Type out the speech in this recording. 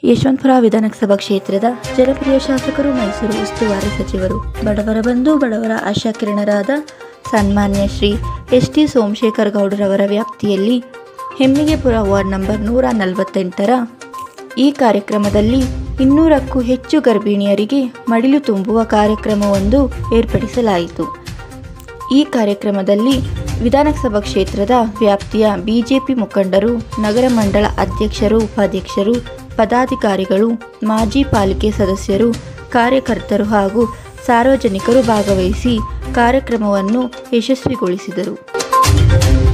ಯಶವಂತಪುರ ವಿಧಾನಸಭಾ ಕ್ಷೇತ್ರದ ಜನಪ್ರಿಯ ಶಾಸಕರು ಮೈಸೂರು ಉಸ್ತುವಾರಿ ಸಚಿವರು ಬಡವರ ಬಂಧು ಬಡವರ ಆಶಾಕಿರಣರಾದ ಸನ್ಮಾನ್ಯ ಶ್ರೀ ಎಸ್ ಟಿ ಸೋಮಶೇಖರ್ ಗೌಡರವರ ವ್ಯಾಪ್ತಿಯಲ್ಲಿ ಹೆಮ್ಮಿಗೆಪುರ ವಾರ್ಡ್ ನಂಬರ್ ನೂರ ನಲವತ್ತೆಂಟರ ಈ ಕಾರ್ಯಕ್ರಮದಲ್ಲಿ ಇನ್ನೂರಕ್ಕೂ ಹೆಚ್ಚು ಗರ್ಭಿಣಿಯರಿಗೆ ಮಡಿಲು ತುಂಬುವ ಕಾರ್ಯಕ್ರಮವೊಂದು ಏರ್ಪಡಿಸಲಾಯಿತು ಈ ಕಾರ್ಯಕ್ರಮದಲ್ಲಿ ವಿಧಾನಸಭಾ ಕ್ಷೇತ್ರದ ವ್ಯಾಪ್ತಿಯ ಬಿಜೆಪಿ ಮುಖಂಡರು ನಗರ ಮಂಡಳ ಅಧ್ಯಕ್ಷರು ಉಪಾಧ್ಯಕ್ಷರು ಪದಾಧಿಕಾರಿಗಳು ಮಾಜಿ ಪಾಲಿಕೆ ಸದಸ್ಯರು ಕಾರ್ಯಕರ್ತರು ಹಾಗೂ ಸಾರ್ವಜನಿಕರು ಭಾಗವಹಿಸಿ ಕಾರ್ಯಕ್ರಮವನ್ನು ಯಶಸ್ವಿಗೊಳಿಸಿದರು